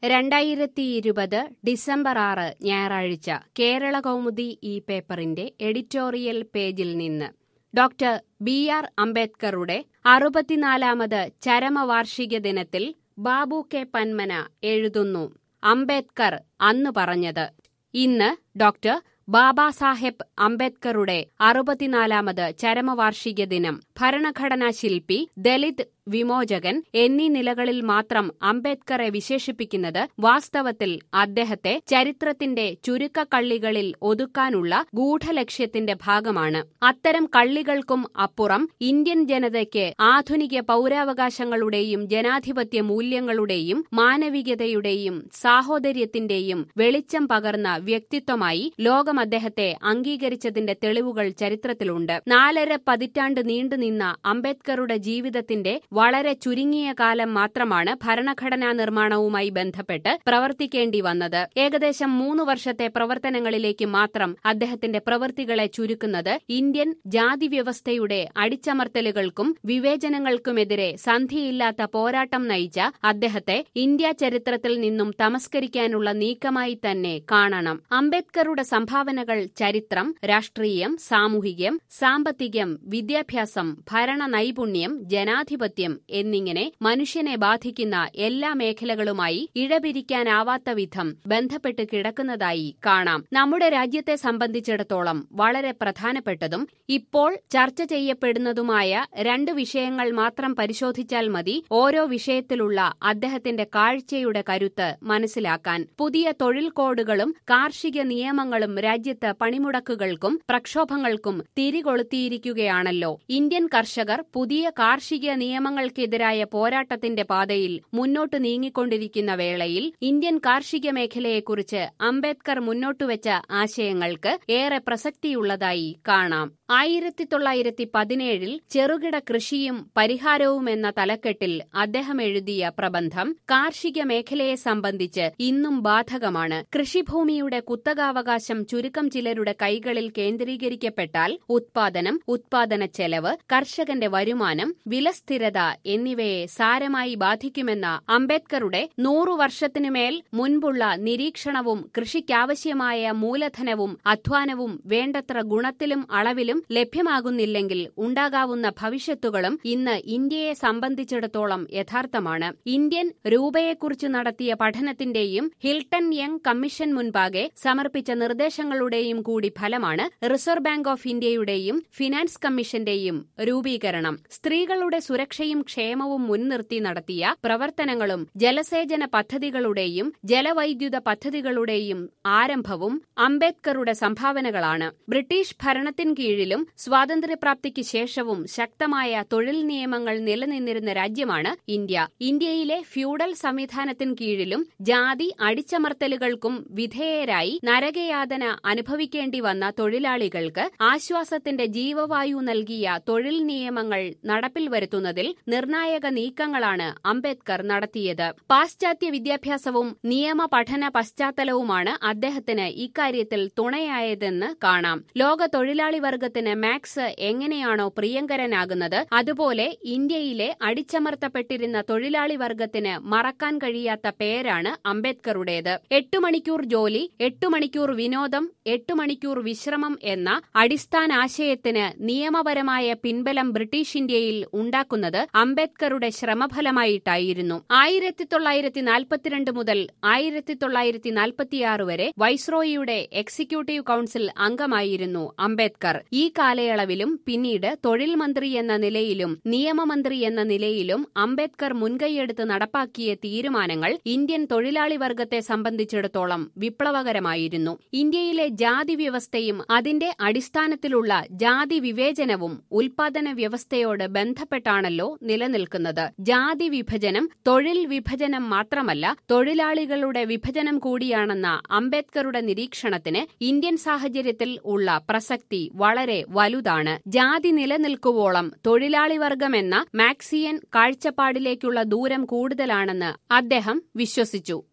രണ്ടായിരത്തി ഇരുപത് ഡിസംബർ ആറ് ഞായറാഴ്ച കേരള കൗമുദി ഈ പേപ്പറിന്റെ എഡിറ്റോറിയൽ പേജിൽ നിന്ന് ഡോക്ടർ ബി ആർ അംബേദ്കറുടെ അറുപത്തിനാലാമത് ചരമവാർഷിക ദിനത്തിൽ ബാബു കെ പന്മന എഴുതുന്നു അംബേദ്കർ അന്ന് പറഞ്ഞത് ഇന്ന് ഡോക്ടർ ബാബാ സാഹേബ് അംബേദ്കറുടെ അറുപത്തിനാലാമത് ചരമവാർഷിക ദിനം ഭരണഘടനാ ശില്പി ദലിത് വിമോചകൻ എന്നീ നിലകളിൽ മാത്രം അംബേദ്കറെ വിശേഷിപ്പിക്കുന്നത് വാസ്തവത്തിൽ അദ്ദേഹത്തെ ചരിത്രത്തിന്റെ ചുരുക്കക്കള്ളികളിൽ ഒതുക്കാനുള്ള ഗൂഢലക്ഷ്യത്തിന്റെ ഭാഗമാണ് അത്തരം കള്ളികൾക്കും അപ്പുറം ഇന്ത്യൻ ജനതയ്ക്ക് ആധുനിക പൗരാവകാശങ്ങളുടെയും ജനാധിപത്യ മൂല്യങ്ങളുടെയും മാനവികതയുടെയും സാഹോദര്യത്തിന്റെയും വെളിച്ചം പകർന്ന വ്യക്തിത്വമായി ലോകം അദ്ദേഹത്തെ അംഗീകരിച്ചതിന്റെ തെളിവുകൾ ചരിത്രത്തിലുണ്ട് നാലര പതിറ്റാണ്ട് നീണ്ടുനിന്ന അംബേദ്കറുടെ ജീവിതത്തിന്റെ വളരെ ചുരുങ്ങിയ കാലം മാത്രമാണ് ഭരണഘടനാ നിർമ്മാണവുമായി ബന്ധപ്പെട്ട് പ്രവർത്തിക്കേണ്ടി വന്നത് ഏകദേശം മൂന്ന് വർഷത്തെ പ്രവർത്തനങ്ങളിലേക്ക് മാത്രം അദ്ദേഹത്തിന്റെ പ്രവൃത്തികളെ ചുരുക്കുന്നത് ഇന്ത്യൻ ജാതി വ്യവസ്ഥയുടെ അടിച്ചമർത്തലുകൾക്കും വിവേചനങ്ങൾക്കുമെതിരെ സന്ധിയില്ലാത്ത പോരാട്ടം നയിച്ച അദ്ദേഹത്തെ ഇന്ത്യ ചരിത്രത്തിൽ നിന്നും തമസ്കരിക്കാനുള്ള നീക്കമായി തന്നെ കാണണം അംബേദ്കറുടെ സംഭാവനകൾ ചരിത്രം രാഷ്ട്രീയം സാമൂഹികം സാമ്പത്തികം വിദ്യാഭ്യാസം ഭരണ നൈപുണ്യം ജനാധിപത്യം എന്നിങ്ങനെ മനുഷ്യനെ ബാധിക്കുന്ന എല്ലാ മേഖലകളുമായി ഇഴപിരിക്കാനാവാത്ത വിധം ബന്ധപ്പെട്ട് കിടക്കുന്നതായി കാണാം നമ്മുടെ രാജ്യത്തെ സംബന്ധിച്ചിടത്തോളം വളരെ പ്രധാനപ്പെട്ടതും ഇപ്പോൾ ചർച്ച ചെയ്യപ്പെടുന്നതുമായ രണ്ട് വിഷയങ്ങൾ മാത്രം പരിശോധിച്ചാൽ മതി ഓരോ വിഷയത്തിലുള്ള അദ്ദേഹത്തിന്റെ കാഴ്ചയുടെ കരുത്ത് മനസ്സിലാക്കാൻ പുതിയ തൊഴിൽ കോഡുകളും കാർഷിക നിയമങ്ങളും രാജ്യത്ത് പണിമുടക്കുകൾക്കും പ്രക്ഷോഭങ്ങൾക്കും തിരികൊളുത്തിയിരിക്കുകയാണല്ലോ ഇന്ത്യൻ കർഷകർ പുതിയ കാർഷിക നിയമങ്ങൾക്കെതിരായ പോരാട്ടത്തിന്റെ പാതയിൽ മുന്നോട്ട് നീങ്ങിക്കൊണ്ടിരിക്കുന്ന വേളയിൽ ഇന്ത്യൻ കാർഷിക മേഖലയെക്കുറിച്ച് അംബേദ്കർ മുന്നോട്ടുവച്ച ആശയങ്ങൾക്ക് ഏറെ പ്രസക്തിയുള്ളതായി കാണാം ആയിരത്തി തൊള്ളായിരത്തി പതിനേഴിൽ ചെറുകിട കൃഷിയും പരിഹാരവും എന്ന തലക്കെട്ടിൽ അദ്ദേഹം എഴുതിയ പ്രബന്ധം കാർഷിക മേഖലയെ സംബന്ധിച്ച് ഇന്നും ബാധകമാണ് കൃഷിഭൂമിയുടെ കുത്തകാവകാശം ചുരുക്കം ചിലരുടെ കൈകളിൽ കേന്ദ്രീകരിക്കപ്പെട്ടാൽ ഉത്പാദനം ഉത്പാദന ചെലവ് കർഷകന്റെ വരുമാനം വിലസ്ഥിരത എന്നിവയെ സാരമായി ബാധിക്കുമെന്ന അംബേദ്കറുടെ നൂറു വർഷത്തിനുമേൽ മുൻപുള്ള നിരീക്ഷണവും കൃഷിക്കാവശ്യമായ മൂലധനവും അധ്വാനവും വേണ്ടത്ര ഗുണത്തിലും അളവിലും ലഭ്യമാകുന്നില്ലെങ്കിൽ ഉണ്ടാകാവുന്ന ഭവിഷ്യത്തുകളും ഇന്ന് ഇന്ത്യയെ സംബന്ധിച്ചിടത്തോളം യഥാർത്ഥമാണ് ഇന്ത്യൻ രൂപയെക്കുറിച്ച് നടത്തിയ പഠനത്തിന്റെയും ഹിൽട്ടൺ യങ് കമ്മീഷൻ മുൻപാകെ സമർപ്പിച്ച നിർദ്ദേശങ്ങളുടെയും കൂടി ഫലമാണ് റിസർവ് ബാങ്ക് ഓഫ് ഇന്ത്യയുടെയും ഫിനാൻസ് കമ്മീഷന്റെയും രൂപീകരണം സ്ത്രീകളുടെ സുരക്ഷയും ക്ഷേമവും മുൻനിർത്തി നടത്തിയ പ്രവർത്തനങ്ങളും ജലസേചന പദ്ധതികളുടെയും ജലവൈദ്യുത പദ്ധതികളുടെയും ആരംഭവും അംബേദ്കറുടെ സംഭാവനകളാണ് ബ്രിട്ടീഷ് ഭരണത്തിൻ കീഴിലും സ്വാതന്ത്ര്യപ്രാപ്തിക്ക് ശേഷവും ശക്തമായ തൊഴിൽ നിയമങ്ങൾ നിലനിന്നിരുന്ന രാജ്യമാണ് ഇന്ത്യ ഇന്ത്യയിലെ ഫ്യൂഡൽ സംവിധാനത്തിൻ കീഴിലും ജാതി അടിച്ചമർത്തലുകൾക്കും വിധേയരായി നരകയാതന അനുഭവിക്കേണ്ടി വന്ന തൊഴിലാളികൾക്ക് ആശ്വാസത്തിന്റെ ജീവവായു നൽകിയ തൊഴിൽ നിയമങ്ങൾ നടപ്പിൽ വരുത്തുന്നതിൽ നിർണായക നീക്കങ്ങളാണ് അംബേദ്കർ നടത്തിയത് പാശ്ചാത്യ വിദ്യാഭ്യാസവും നിയമ പഠന പശ്ചാത്തലവുമാണ് അദ്ദേഹത്തിന് ഇക്കാര്യത്തിൽ തുണയായതെന്ന് കാണാം ലോക തൊഴിലാളി വർഗത്തിന് മാക്സ് എങ്ങനെയാണോ പ്രിയങ്കരനാകുന്നത് അതുപോലെ ഇന്ത്യയിലെ അടിച്ചമർത്തപ്പെട്ടിരുന്ന തൊഴിലാളി വർഗത്തിന് മറക്കാൻ കഴിയാത്ത പേരാണ് അംബേദ്കറുടേത് എട്ടു മണിക്കൂർ ജോലി എട്ടു മണിക്കൂർ വിനോദം എട്ടു മണിക്കൂർ വിശ്രമം എന്ന അടിസ്ഥാനാശയത്തിന് നിയമപരമായ പിൻബലം ബ്രിട്ടീഷ് ഇന്ത്യയിൽ ഉണ്ടാക്കുന്നത് അംബേദ്കറുടെ ശ്രമഫലമായിട്ടായിരുന്നു ആയിരത്തി തൊള്ളായിരത്തി നാൽപ്പത്തിരണ്ട് മുതൽ ആയിരത്തി തൊള്ളായിരത്തി നാൽപ്പത്തിയാറ് വരെ വൈസ്രോയിയുടെ എക്സിക്യൂട്ടീവ് കൌൺസിൽ അംഗമായിരുന്നു അംബേദ്കർ ഈ കാലയളവിലും പിന്നീട് തൊഴിൽ മന്ത്രി എന്ന നിലയിലും നിയമമന്ത്രി എന്ന നിലയിലും അംബേദ്കർ മുൻകൈയെടുത്ത് നടപ്പാക്കിയ തീരുമാനങ്ങൾ ഇന്ത്യൻ തൊഴിലാളി വർഗത്തെ സംബന്ധിച്ചിടത്തോളം വിപ്ലവകരമായിരുന്നു ഇന്ത്യയിലെ ജാതി വ്യവസ്ഥയും അതിന്റെ അടിസ്ഥാനത്തിലുള്ള ജാതി വിവേചനവും ഉൽപാദന വ്യവസ്ഥയോട് ബന്ധപ്പെട്ടാണല്ലോ നിലനിൽക്കുന്നത് ജാതി വിഭജനം തൊഴിൽ വിഭജനം മാത്രമല്ല തൊഴിലാളികളുടെ വിഭജനം കൂടിയാണെന്ന അംബേദ്കറുടെ നിരീക്ഷണത്തിന് ഇന്ത്യൻ സാഹചര്യത്തിൽ ഉള്ള പ്രസക്തി വളരെ വലുതാണ് ജാതി നിലനിൽക്കുവോളം തൊഴിലാളി വർഗമെന്ന മാക്സിയൻ കാഴ്ചപ്പാടിലേക്കുള്ള ദൂരം കൂടുതലാണെന്ന് അദ്ദേഹം വിശ്വസിച്ചു